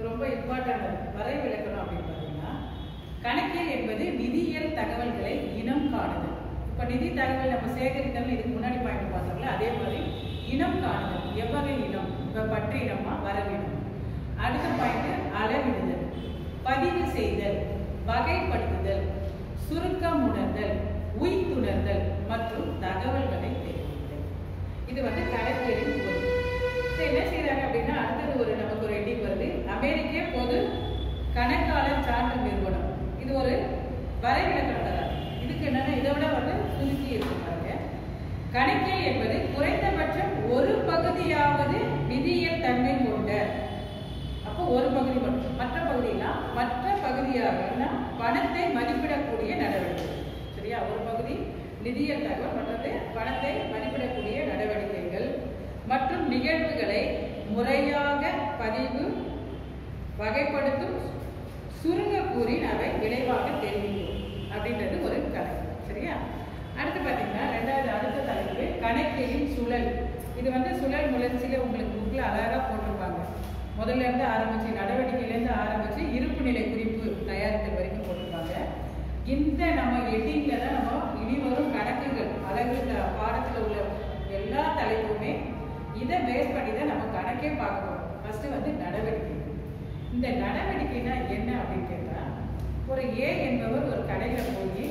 இது ரொம்ப இம்பார்ட்டன்ட் வரை விளக்கணும் அப்படின்னு பார்த்தீங்கன்னா கணக்கியல் என்பது நிதியியல் தகவல்களை இனம் காணுதல் இப்போ நிதி தகவல் நம்ம சேகரித்தல் இதுக்கு முன்னாடி பாயிண்ட் பார்த்தோம்ல அதே மாதிரி இனம் காணுதல் எவ்வகை இனம் இப்போ பற்று இனமா வரவினம் அடுத்த பாயிண்ட் அளவிடுதல் பதிவு செய்தல் வகைப்படுத்துதல் சுருக்கம் உணர்தல் உய்த்துணர்தல் மற்றும் தகவல்களை தெரிவித்தல் இது வந்து கணக்கியலின் பொருள் இப்போ என்ன செய்றாங்க அப்படின்னா அடுத்தது ஒரு நமக்கு ஒரு ஹெட்டிங் வருது அமெரிக்க பொது கணக்காளர் சான்று நிறுவனம் இது ஒரு வரைவிலக்கணம் தராங்க இதுக்கு என்னன்னா இதை விட வந்து சுருக்கி இருக்கு பாருங்க கணக்கியல் என்பது குறைந்தபட்சம் ஒரு பகுதியாவது நிதியியல் தன்மை கொண்ட அப்போ ஒரு பகுதி மட்டும் மற்ற பகுதியெல்லாம் மற்ற பகுதியாக பணத்தை மதிப்பிடக்கூடிய நடவடிக்கை சரியா ஒரு பகுதி நிதியியல் தகவல் மற்றது பணத்தை மதிப்பிடக்கூடிய நடவடிக்கைகள் மற்றும் நிகழ்வுகளை முறையாக பதிவு வகைப்படுத்தும் சுருங்க கூறி அவை விளைவாக தெரிவிக்கும் அப்படின்றது ஒரு கணக்கு சரியா அடுத்து பார்த்தீங்கன்னா ரெண்டாவது அடுத்த தலைப்பு கணக்கியலின் சுழல் இது வந்து சுழல் முயற்சியில உங்களுக்கு புக்கில் அழகாக போட்டிருப்பாங்க முதல்ல இருந்து ஆரம்பிச்சு நடவடிக்கையிலேருந்து ஆரம்பிச்சு இருப்பு நிலை குறிப்பு தயாரித்தல் வரைக்கும் போட்டிருப்பாங்க இந்த நம்ம எட்டிங்ல தான் நம்ம இனி வரும் கணக்குகள் அழகு த- பாடத்துல உள்ள எல்லா தலைப்புமே இதை பேஸ் பண்ணி தான் நம்ம கணக்கே பார்க்கணும் ஃபர்ஸ்ட் வந்து நடவடிக்கை இந்த நடவடிக்கைனா என்ன அப்படின்னு கேட்டா ஒரு ஏ என்பவர் ஒரு கடையில போய்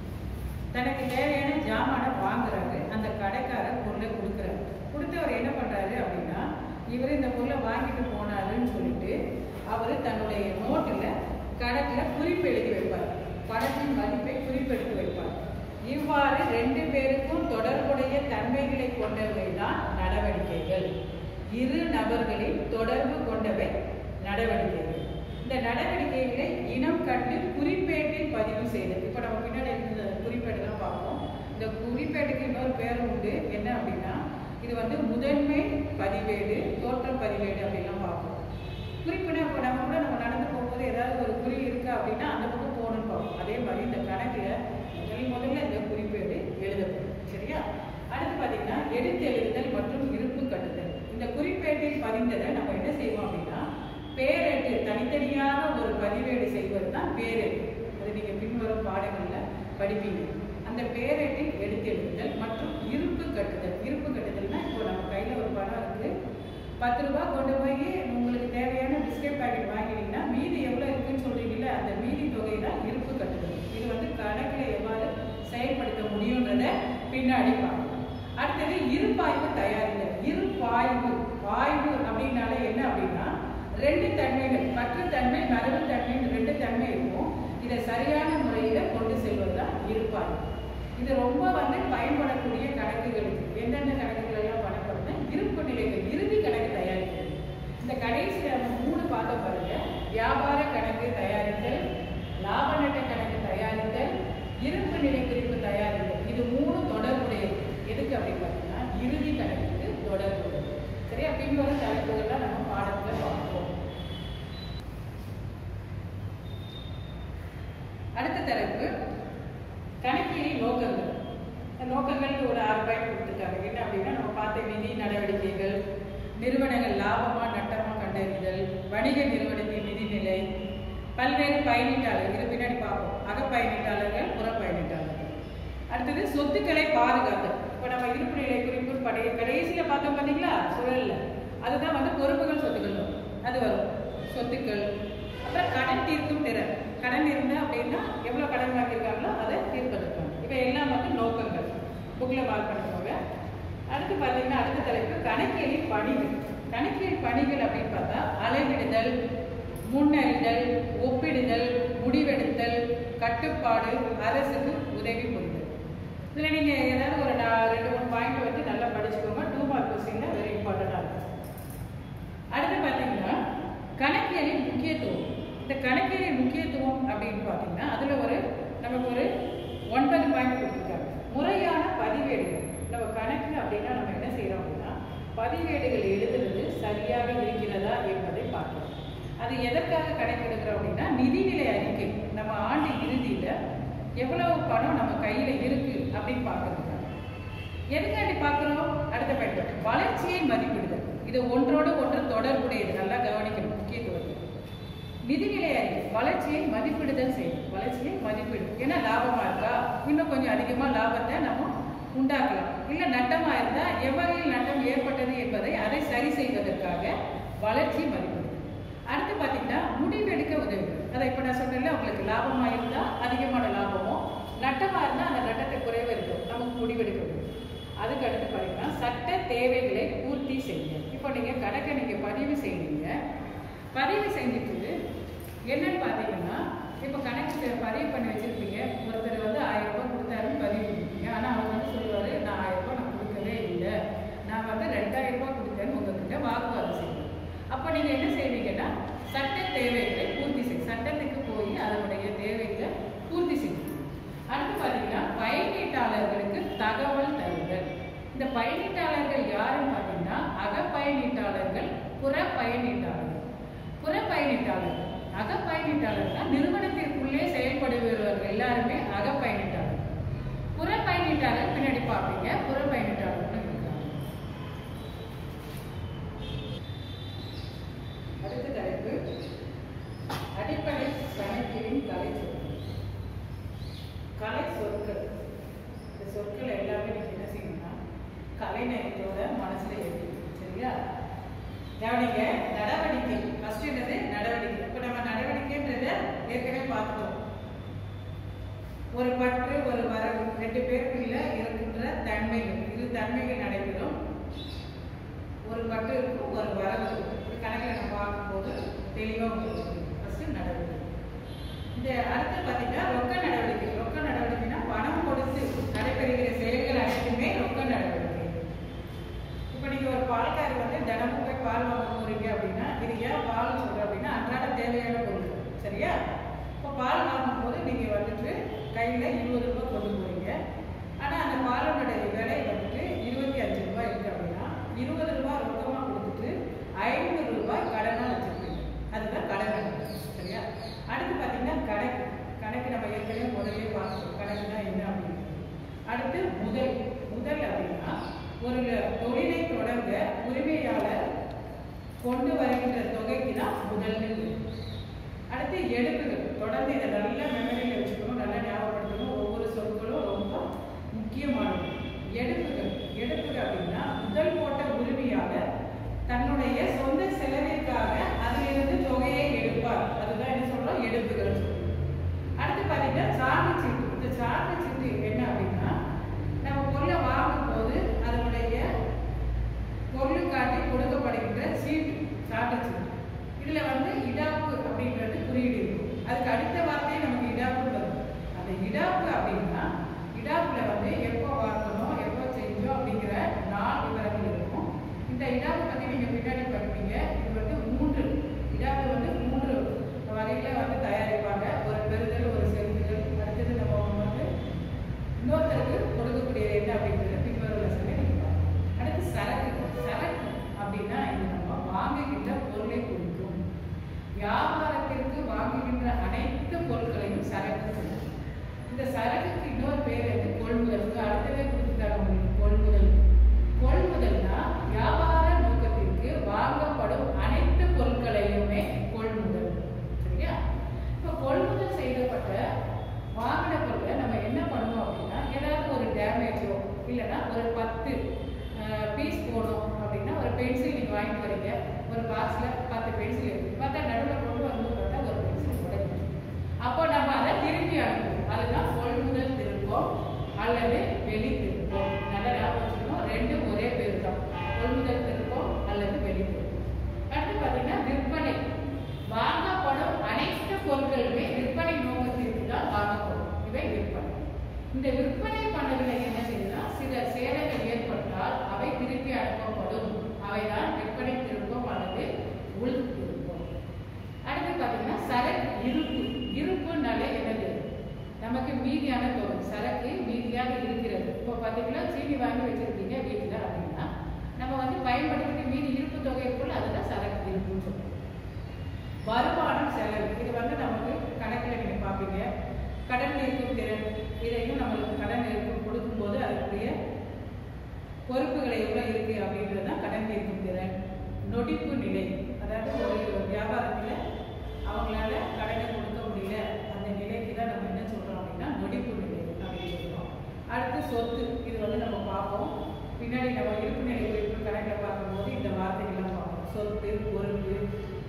தனக்கு தேவையான ஜாமானை வாங்குறாரு அந்த கடைக்காரர் பொருளை கொடுக்குறாரு கொடுத்து அவர் என்ன பண்றாரு அப்படின்னா இவர் இந்த பொருளை வாங்கிட்டு போனாருன்னு சொல்லிட்டு அவர் தன்னுடைய நோட்டுல கணக்குல குறிப்பு எழுதி வைப்பார் பணத்தின் மதிப்பை குறிப்பெடுத்து வைப்பார் இவ்வாறு ரெண்டு பேருக்கும் தொடர்புடைய தன்மைகளை கொண்டவை தான் நடவடிக்கைகள் இரு நபர்களின் தொடர்பு கொண்டவை நடவடிக்கைகள் இந்த நடவடிக்கைகளை இனம் கண்டு குறிப்பேட்டில் பதிவு செய்தல் இப்போ நம்ம பின்னாடி இந்த குறிப்பேடு தான் பார்ப்போம் இந்த குறிப்பேட்டுக்கு இன்னொரு பேரும் உண்டு என்ன அப்படின்னா இது வந்து முதன்மை பதிவேடு தோற்ற பதிவேடு அப்படிலாம் பார்ப்போம் குறிப்புனா இப்போ நம்ம கூட நம்ம நடந்து போகும்போது ஏதாவது ஒரு குறி இருக்கா அப்படின்னா அந்த பக்கம் போகணும்னு பார்ப்போம் அதே மாதிரி இந்த கணக்குல முதல் முதல்ல இந்த குறிப்பேடு எழுதப்படும் சரியா அடுத்து பார்த்தீங்கன்னா எடுத்து எழுதுதல் மற்றும் இருப்பு கட்டுதல் இந்த குறிப்பேட்டில் பதிந்ததை நம்ம என்ன செய்வோம் அப்படின்னா பேரெட்டு தனித்தனியாக ஒரு பதிவேடு செய்வது தான் பேரெட்டு அது நீங்க பின்வரும் பாடங்கள்ல படிப்பீங்க அந்த பேரெட்டில் எடுத்து எழுதுதல் மற்றும் இருப்பு கட்டுதல் இருப்பு கட்டுதல்னா இப்போ நம்ம கையில ஒரு பணம் இருக்கு பத்து ரூபாய் கொண்டு போய் உங்களுக்கு தேவையான பிஸ்கெட் பாக்கெட் வாங்கினீங்கன்னா மீதி எவ்வளோ இருக்குன்னு சொல்றீங்கல்ல அந்த மீதி தொகை தான் இருப்பு கட்டுதல் இது வந்து கணக்கில் எவ்வாறு செயல்படுத்த முடியுன்றத பின்னாடி பார்க்கலாம் அடுத்தது இருப்பாய்வு தயாரித்தல் இருப்பாய்வு பாய்வு அப்படின்னாலே என்ன அப்படின்னா ரெண்டு தன்மைகள் பற்று தன்மை மரபு தன்மைன்னு ரெண்டு தன்மை இருக்கும் இதை சரியான முறையில கொண்டு செல்வது தான் இருப்பாய்வு இது ரொம்ப வந்து பயன்படக்கூடிய கணக்குகளுக்கு எந்தெந்த கணக்குகள் எல்லாம் பண்ணப்படுது இருப்பு நிலைகள் இறுதி கணக்கு தயாரிக்கிறது இந்த கடைசியில நம்ம மூணு பார்த்தோம் பாருங்க வியாபார கணக்கு தயாரித்தல் லாப நட்ட கணக்கு தயாரித்தல் இருப்பு நிலை குறிப்பு தயாரித்தல் இது மூணு தொடர்புடையது எதுக்கு அப்படின்னு பார்த்தீங்கன்னா இறுதி கணக்குக்கு தொடர்புடையது சரியா பின்வரும் தலைப்புகள்லாம் நம்ம பாடத்துல பார்ப்போம் அடுத்த தலைப்பு கணக்கியலின் நோக்கங்கள் இந்த நோக்கங்கள் ஒரு ஆறு பாயிண்ட் கொடுத்துருக்காங்க என்ன அப்படின்னா நம்ம பார்த்த நிதி நடவடிக்கைகள் நிறுவனங்கள் லாபமா நட்டமா கண்டறிதல் வணிக நிறுவனத்தின் நிதிநிலை பல்வேறு பயனீட்டாளர்கள் இது பின்னாடி பார்ப்போம் அக பயனீட்டாளர்கள் புற பயனீட்டாளர்கள் அடுத்தது சொத்துக்களை பாதுகாத்தல் இப்போ நம்ம இருப்பு நிலை குறிப்பு படைய கடைசியில் பார்த்தோம் பார்த்தீங்களா சுழல்ல அதுதான் வந்து பொறுப்புகள் சொத்துக்கள் வரும். அது வரும் சொத்துக்கள் அப்புறம் கடன் தீர்க்கும் திறன் கடன் இருந்தா அப்படின்னா எவ்வளவு கடன் வாங்கியிருக்காங்களோ அதை தீர்ப்பதற்கான இவை எல்லாம் வந்து நோக்கங்கள் புக்ல மார்க் பண்ணிக்கோங்க அடுத்து பார்த்தீங்கன்னா அடுத்த தலைப்பு கணக்கியலின் பணிகள் கணக்கியல் பணிகள் அப்படின்னு பார்த்தா அளவிடுதல் முன்னறிதல் ஒப்பிடுதல் முடிவெடுத்தல் கட்டுப்பாடு அரசுக்கு உதவி புரிதல் இதுல நீங்க ஏதாவது ஒரு நா- ரெண்டு மூணு பாயிண்ட் வந்து நல்லா படிச்சுக்கோங்க டூ மார்க் கொஸ்டின்ல வெரி இம்பார்ட்டண்டா இருக்கும் அடுத்து பார்த்தீங்கன்னா கணக்கியலின் முக்கியத்துவம் இந்த கணக்கியலின் முக்கியத்துவம் அப்படின்னு பார்த்தீங்கன்னா அதுல ஒரு நமக்கு ஒரு ஒன்பது பாயிண்ட் கொடுத்துருக்காங்க முறையான பதிவேடுகள் நம்ம கணக்கு அப்படின்னா நம்ம என்ன செய்யறோம் அப்படின்னா பதிவேடுகள் எழுதுறது சரியாக இருக்கிறதா என்பதை பார்க்கிறோம் அது எதற்காக கணக்கெடுக்கிறோம் அப்படின்னா நிதிநிலை அறிக்கை நம்ம ஆண்டு இறுதியில எவ்வளவு பணம் நம்ம கையில இருக்கு அப்படின்னு பார்க்கறதுக்காக எதுக்காண்டி பார்க்குறோம் அடுத்த பயன்பாடு வளர்ச்சியை மதிப்பிடுதல் இது ஒன்றோடு ஒன்று தொடர்புடையது நல்லா கவனிக்கணும் முக்கியத்துவத்தை வளர்ச்சியை மதிப்பிடுதல் செய்யும் வளர்ச்சியை மதிப்பிடும் ஏன்னா லாபமா இருக்கா இன்னும் கொஞ்சம் அதிகமா லாபத்தை நம்ம உண்டாக்கலாம் இல்ல நட்டமா இருந்தா எவ்வகையில் நட்டம் ஏற்பட்டது என்பதை அதை சரி செய்வதற்காக வளர்ச்சி மதிப்பிடும் அடுத்து பாத்தீங்கன்னா முடிவெடுக்க உதவுது அதை இப்ப நான் சொன்னேன்ல உங்களுக்கு லாபமா இருந்தா அதிகமான லாபமோ நட்டமா இருந்தா அந்த நட்டத்தை குறைவு இருக்கும் நமக்கு முடிவெடுக்க உதவும் அதுக்கு அடுத்து பாத்தீங்கன்னா சட்ட தேவைகளை பூர்த்தி செய்ய இப்போ நீங்க கணக்கை நீங்க பதிவு செய்வீங்க பதிவு செஞ்சுட்டு என்னன்னு பார்த்தீங்கன்னா இப்போ கணக்கு செ- பதிவு பண்ணி வச்சிருப்பீங்க ஒருத்தர் வந்து ஆயிரம் ரூபாய் கொடுத்தாருன்னு பதிவு பண்ணிருப்பீங்க ஆனால் அவர் வந்து சொல்லுவாரு நான் ஆயிரம் ரூபாய் நான் கொடுக்கவே இல்லை நான் வந்து ரெண்டாயிரம் ரூபாய் கொடுத்தேன்னு உங்ககிட்ட வாக்குவாதம் செய்வேன் அப்போ நீங்கள் என்ன செய்வீங்கன்னா சட்ட தேவைகளை பூர்த்தி செய் சட்டத்துக்கு போய் அதனுடைய தேவைகளை பூர்த்தி செய்வீங்க அடுத்து பார்த்தீங்கன்னா பயனீட்டாளர்களுக்கு தகவல் தருதல் இந்த பயனீட்டாளர்கள் யாருன்னு பார்த்தீங்கன்னா அகப்பயனீட்டாளர்கள் புற பயனீட்டாளர்கள் புற பயனீட்டாளர்கள் அகப்பயனீட்டாளர்கள் நிறுவனத்திற்குள்ளே செயல்படுபவர்கள் எல்லாருமே அகப்பயனீட்டாளர் புற பயனீட்டாளர் பின்னாடி பார்ப்பீங்க புற பயனீட்டாளர்கள் இருக்காங்க அடுத்த தலைப்பு அடிப்படை கணக்கியலின் கலை சொற்கள் கலை சொற்கள் இந்த சொற்கள் எல்லாமே நீங்க என்ன செய்யணும்னா கலைநயத்தோட மனசுல எழுதிக்கணும் சரியா கவனிங்க நடவடிக்கை ஃபர்ஸ்ட் என்னது நடவடிக்கை இப்போ நம்ம நடவடிக்கைன்றத ஏற்கனவே பார்த்துட்டோம் ஒரு பற்று ஒரு வரவு ரெண்டு பேருக்குள்ள இருக்கின்ற தன்மைகள் இரு தன்மைகள் நடைபெறும் ஒரு பற்று இருக்கும் ஒரு வரவு இருக்கும் இது கணக்கில் நம்ம பார்க்கும்போது தெளிவாக உங்களுக்கு ஃபர்ஸ்ட் நடவடிக்கை இந்த அடுத்து பார்த்தீங்கன்னா ரொக்க நடவடிக்கை ரொக்க நடவடிக்கைனா பணம் கொடுத்து நடைபெறுகிற செயல்கள் அனைத்துமே ரொக்க நடவடிக்கை இப்போ நீங்க ஒரு பால்காரி வந்து தினமும் போய் பால் வாங்க போறீங்க அப்படின்னா இது ஏன் பால் சொல்றேன் அப்படின்னா அன்றாட தேவையான பொருள் சரியா இப்போ பால் வாங்கும் போது நீங்க வந்துட்டு கையில இருபது ரூபாய் கொண்டு போறீங்க ஆனா அந்த பாலனுடைய விலை வந்துட்டு இருபத்தி அஞ்சு ரூபாய் இருக்கு அப்படின்னா இருபது ரூபாய் ரொக்கமா கொடுத்துட்டு ஐநூறு ரூபாய் கடனா வச்சிருப்பீங்க அதுதான் கடன் நடவடிக்கை. சரியா அடுத்து பாத்தீங்கன்னா கணக்கு கணக்கு நம்ம ஏற்கனவே முதல்ல பார்த்தோம் கணக்குனா என்ன அப்படின்னு அடுத்து முதல் முதல் அப்படின்னா ஒரு தொழிலை தொடங்க உரிமையாளர் கொண்டு வருகின்ற தொகைக்கு தான் முதல்னு பேரு. அடுத்து எடுப்புகள் தொடர்ந்து இதை நல்ல மெமரியில் வச்சுக்கணும் நல்லா ஞாபகப்படுத்தணும் ஒவ்வொரு சொற்களும் ரொம்ப முக்கியமானது எடுப்புகள் எடுப்புகள் அப்படின்னா முதல் போட்ட உரிமையாளர் தன்னுடைய சொந்த செலவிற்காக அதிலிருந்து தொகையை எடுப்பார் அதுதான் என்ன சொல்றோம் எடுப்புகள் சொல்றோம் அடுத்து பார்த்தீங்கன்னா சார்பு சீட்டு இந்த சார்பு சீட்டு என்ன அப்படின்னா நம்ம பொருளை வாங்கும் போது அதனுடைய பொருளுக்காட்டி கொடுக்கப்படுகின்ற சீட்டு சார்பு சீட்டு இதுல வந்து இடாப்பு அப்படின்றது குறியீடு இருக்கும் அதுக்கு அடுத்த வார்த்தையே நமக்கு இடாப்பு வரும் அந்த இடாப்பு அப்படின்னா இடாப்புல வந்து எப்போ வாங்கணும் எப்போ செஞ்சோம் அப்படிங்கிற நாள் விவரங்கள் இருக்கும் இந்த இடாப்பு பத்தி நீங்க பின்னாடி படிப்பீங்க இது வந்து மூன்று இடாப்பு வந்து மூன்று வகையில வந்து தயாரிப்பாங்க ஒரு பெறுதல் ஒரு செலுத்துதல் அடுத்தது நம்ம வந்து இன்னொருத்தருக்கு கொடுக்கக்கூடியது என்ன அப்படிங்கிறது பின்வரும் லெசனில் நீங்க பார்க்கலாம். அடுத்து சரக்கு சரக்கு அப்படின்னா இது நம்ம வாங்குகின்ற பொருளை குறிக்கும் வியாபாரத்திற்கு வாங்குகின்ற அனைத்து பொருட்களையும் சரக்கு சொல்லுவோம். இந்த சரக்குக்கு இன்னொரு பேர் வந்து கொள்முதலுக்கு அடுத்ததே கொடுத்துட்டாங்க உங்களுக்கு கொள்முதல் கொள்முதல்னா வியாபார நோக்கத்திற்கு வாங்கப்படும் அனைத்து பொருட்களையுமே கொள்முதல் சரியா இப்போ கொள்முதல் செய்யப்பட்ட வாங்கின பொருளை நம்ம என்ன பண்ணுவோம் அப்படின்னா ஏதாவது ஒரு டேமேஜோ இல்லைன்னா ஒரு பத்து பீஸ் போடும் அப்படின்னா ஒரு பென்சில் நீங்கள் வாங்கிட்டு வரீங்க ஒரு பாக்ஸில் பத்து பென்சில் இருக்கு பார்த்தா நடுவில் கொண்டு வரும்போது பார்த்தா ஒரு பென்சில் உடைக்கும் அப்போ நம்ம அதை திருப்பி அனுப்புவோம் அதுதான் கொள்முதல் திருப்பம் அல்லது வெளி திருப்பம் நல்லா ஞாபகம் வச்சுக்கணும் ரெண்டும் ஒரே பேர் தான் கொள்முதல் திருப்பம் அல்லது வெளி திருப்பம் அடுத்து பார்த்தீங்கன்னா விற்பனை வாங்கப்படும் அனைத்து பொருட்களுமே விற்பனை நோக்கத்திற்கு தான் வாங்கப்படும் இவை விற்பனை இந்த விற்பனை பண்ணதுல என்ன செய்யுதுன்னா சில சேதங்கள் ஏற்பட்டால் அவை திருப்பி அனுப்பப்படும் அவைதான் விற்பனை திருப்பம் அல்லது உள் திருப்பம் அடுத்து பார்த்தீங்கன்னா சரக்கு இருப்பு இருப்புனாலே என்னது நமக்கு மீதியான தொகை சரக்கு மீதியாக இருக்கிறது இப்போ பார்த்தீங்கன்னா சீனி வாங்கி வச்சிருக்கீங்க வீட்டில் அப்படின்னா நம்ம வந்து பயன்படுத்தி மீதி இருப்பு தொகை இருக்குள்ள அதுதான் சரக்கு இருப்புன்னு சொல்றோம் வருமானம் செலவு இது வந்து நமக்கு கணக்கில் நீங்கள் பார்ப்பீங்க கடன் இருக்கும் திறன் இதையும் நம்மளுக்கு கடன் இருக்கும் கொடுக்கும்போது அதனுடைய பொறுப்புகளை எவ்வளோ இருக்கு அப்படின்றது தான் கடன் தீர்க்கும் திறன் நொடிப்பு நிலை அதாவது ஒரு வியாபாரத்தில் அவங்களால கடனை கொடுத்து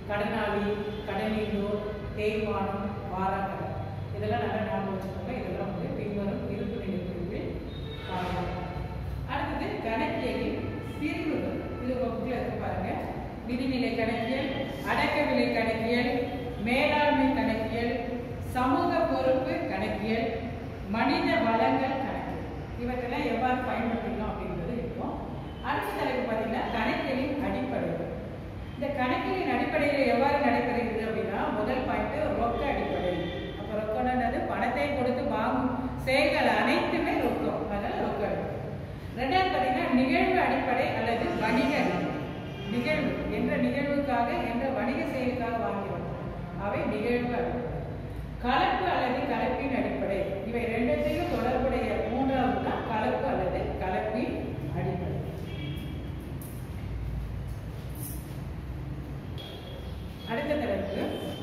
கடனாளி கடனீந்தோர் தேய்மானம் வாராக்கடன் இதெல்லாம் நல்லா ஞாபகம் வச்சுக்கோங்க இதெல்லாம் வந்து பின்வரும் இருப்பு நிலை குறிப்பில் காணலாம் அடுத்தது கணக்கியலின் பிரிவுகள் இது உங்க புக்ல இருக்கு பாருங்க நிதிநிலை கணக்கியல் அடக்க விலை கணக்கியல் மேலாண்மை கணக்கியல் சமூக பொறுப்பு கணக்கியல் மனித வளங்கள் கணக்கியல் இவற்றெல்லாம் எவ்வாறு பயன்படுத்திக்கலாம் அப்படின்றது இருக்கும் அடுத்த தலைப்பு பார்த்தீங்கன்னா கணக்கியலின் அடிப்படைகள் இந்த கணக்கியலின் அடிப்படையில் எவ்வாறு நடைபெறுகிறது அப்படின்னா முதல் பாயிண்ட் ரொக்க அடிப்படை அப்போ ரொக்கம்ன்றது பணத்தை கொடுத்து வாங்கும் செயல்கள் அனைத்துமே ரொக்கம் அதனால ரொக்க அடிப்படை ரெண்டாவது பார்த்தீங்கன்னா நிகழ்வு அடிப்படை அல்லது வணிக அடிப்படை நிகழ்வு என்ற நிகழ்வுக்காக என்ற வணிக செயலுக்காக வாங்கிறோம் அவை நிகழ்வு அடிப்படை கலப்பு அல்லது கலப்பின் அடிப்படை இவை ரெண்டுத்தையும் தொடர்புடைய மூன்றாவது தான் கலப்பு அல்லது கலப்பின் அடிப்படை அடுத்த தலைப்பு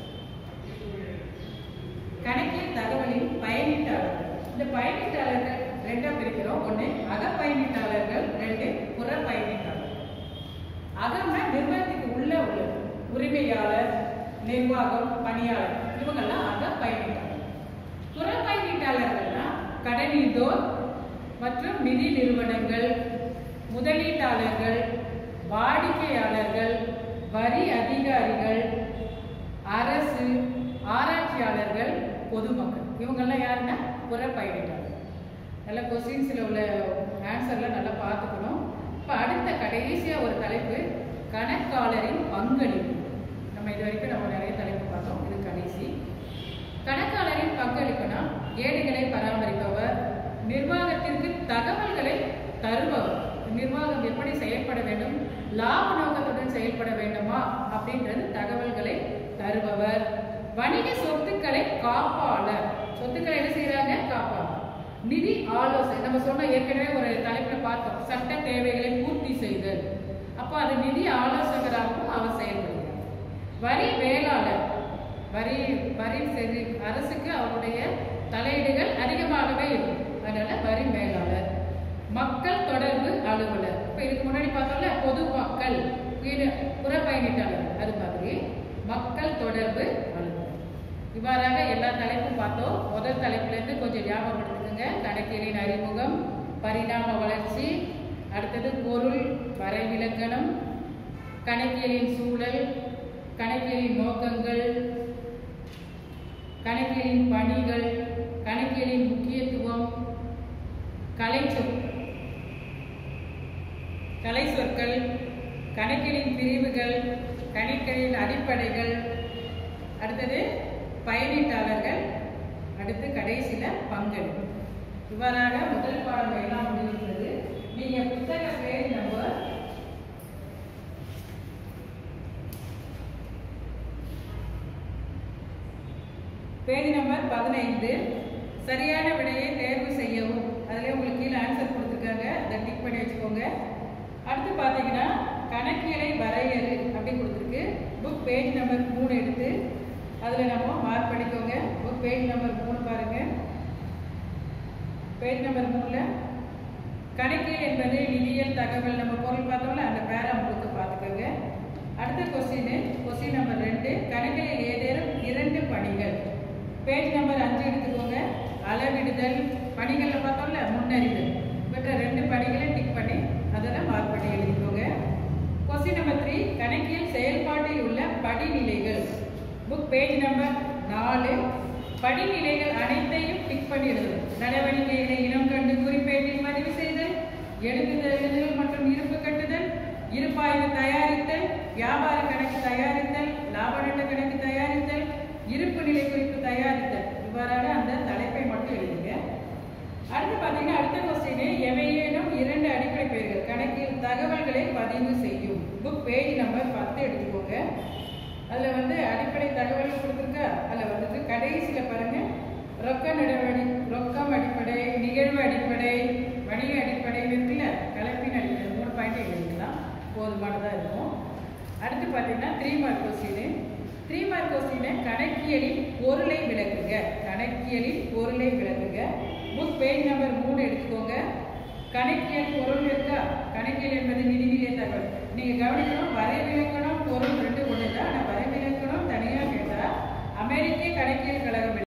கணக்கியல் தகவலின் பயனீட்டாளர்கள் இந்த பயனீட்டாளர்கள் ரெண்டா பிரிக்கிறோம் ஒண்ணு அக பயனீட்டாளர்கள் ரெண்டு புற பயனீட்டாளர்கள் அகம்னா நிர்வாகத்துக்கு உள்ள உள்ளது உரிமையாளர் நிர்வாகம் பணியாளர் இவங்கெல்லாம் அக பயனீட்டாளர் புற பயனீட்டாளர்கள்னா கடனீந்தோர் மற்றும் நிதி நிறுவனங்கள் முதலீட்டாளர்கள் வாடிக்கையாளர்கள் வரி அதிகாரிகள் அரசு ஆராய்ச்சியாளர்கள் பொதுமக்கள் இவங்கெல்லாம் யாருன்னா புற பயணிட்டாளர் நல்ல கொஸ்டின்ஸில் உள்ள ஆன்சர்லாம் நல்லா பார்த்துக்கணும் இப்போ அடுத்த கடைசியாக ஒரு தலைப்பு கணக்காளரின் பங்களிப்பு நம்ம இது வரைக்கும் நம்ம நிறைய தலைப்பு பார்த்தோம் இது கடைசி கணக்காளரின் பங்களிப்புனா ஏடுகளை பராமரிப்பவர் நிர்வாகத்திற்கு தகவல்களை தருபவர் நிர்வாகம் எப்படி செயல்பட வேண்டும் லாப நோக்கத்துடன் செயல்பட வேண்டுமா அப்படின்றது தகவல்களை தருபவர் வணிக சொத்துக்களை காப்பாளர் சொத்துக்களை என்ன செய்யறாங்க காப்பாளர் நிதி ஆலோசனை நம்ம சொன்ன ஏற்கனவே ஒரு தலைப்புல பார்த்தோம் சட்ட தேவைகளை பூர்த்தி செய்தல் அப்போ அது நிதி ஆலோசகராகவும் அவர் செயல்படுகிறார் வரி வேளாளர் வரி வரி சரி அரசுக்கு அவருடைய தலையீடுகள் அதிகமாகவே இருக்கும் அதனால வரி மேலாளர் மக்கள் தொடர்பு அலுவலர் இப்போ இதுக்கு முன்னாடி பார்த்தோம்ல பொது மக்கள் வீடு புற பயணிட்டாளர் அது மாதிரி மக்கள் தொடர்பு அலுவலர் இவ்வாறாக எல்லா தலைப்பும் பார்த்தோம் முதல் தலைப்புல இருந்து கொஞ்சம் ஞாபகப்படுத்துங்க கணக்கியலின் அறிமுகம் பரிணாம வளர்ச்சி அடுத்தது பொருள் வரைவிலக்கணம் கணக்கியலின் சூழல் கணக்கியலின் நோக்கங்கள் கணக்கியலின் பணிகள் கணக்கியலின் முக்கியத்துவம் கலைச்சொல் கலை சொற்கள் கணக்கியலின் பிரிவுகள் கணக்கியலின் அடிப்படைகள் அடுத்தது பயனீட்டாளர்கள் அடுத்து கடைசியில பங்களிப்பு இவ்வாறாக முதல் பாடம் எல்லாம் முடிகிறது நீங்க புத்தக பேஜ் நம்பர் பேஜ் நம்பர் பதினைந்து சரியான விடையை தேர்வு செய்யவும் அதில் உங்களுக்கு கீழே ஆன்சர் கொடுத்துருக்காங்க அதை டிக் பண்ணி வச்சுக்கோங்க அடுத்து பார்த்தீங்கன்னா கணக்கியலை வரையறு அப்படி கொடுத்துருக்கு புக் பேஜ் நம்பர் மூணு எடுத்து அதில் நம்ம மார்க் பண்ணிக்கோங்க புக் பேஜ் நம்பர் மூணு பாருங்க பேஜ் நம்பர் மூணில் கணக்கியல் என்பது நிதியியல் தகவல் நம்ம பொருள் பார்த்தோம்ல அந்த பேரா உங்களுக்கு பார்த்துக்கோங்க அடுத்த கொஸ்டின் கொஸ்டின் நம்பர் ரெண்டு கணக்கியலில் ஏதேனும் இரண்டு பணிகள் பேஜ் நம்பர் அஞ்சு எடுத்துக்கோங்க அளவிடுதல் பணிகள்ல பார்த்தோம்ல முன்னறிதல் இவற்ற ரெண்டு பணிகளை டிக் பண்ணி அதில் மார்க் பண்ணி எழுதிக்கோங்க கொஸ்டின் நம்பர் த்ரீ கணக்கியல் செயல்பாட்டில் உள்ள படிநிலைகள் புக் பேஜ் நம்பர் நாலு படிநிலைகள் அனைத்தையும் டிக் பண்ணி எழுதணும் நடவடிக்கைகளை இனம் கண்டு குறிப்பேட்டில் பதிவு செய்தல் எழுதுதல் எழுதுதல் மற்றும் இருப்பு கட்டுதல் இருப்பாய்வு தயாரித்தல் வியாபார கணக்கு தயாரித்தல் லாப நட்ட கணக்கு தயாரித்தல் இருப்பு நிலை குறிப்பு தயாரித்தல் இவ்வாறான அந்த தலைப்பை மட்டும் எழுதுங்க அடுத்து பார்த்தீங்கன்னா அடுத்த கொஸ்டின் எவையேனும் இரண்டு அடிப்படை பெயர்கள் கணக்கில் தகவல்களை பதிவு செய்யும் புக் பேஜ் நம்பர் பத்து எடுத்துக்கோங்க அதில் வந்து அடிப்படை தகவல் கொடுத்துருக்கா அதில் வந்துட்டு கடைசியில் பாருங்க ரொக்க நடவடி ரொக்கம் அடிப்படை நிகழ்வு அடிப்படை வணிக அடிப்படை இருக்குல்ல கலப்பின் அடிப்படை மூணு பாயிண்ட் எழுதிக்கலாம் போதுமானதாக இருக்கும் அடுத்து பார்த்தீங்கன்னா three mark question three mark கொஸ்டினை கணக்கியலின் பொருளை விளக்குங்க கணக்கியலின் பொருளை விளக்குங்க புக் பேஜ் நம்பர் மூணு எடுத்துக்கோங்க கணக்கியல் பொருள் இருக்கா கணக்கியல் என்பது நிதிநிலை தகவல் நீங்க கவனிக்கணும் வரைவிலக்கணம்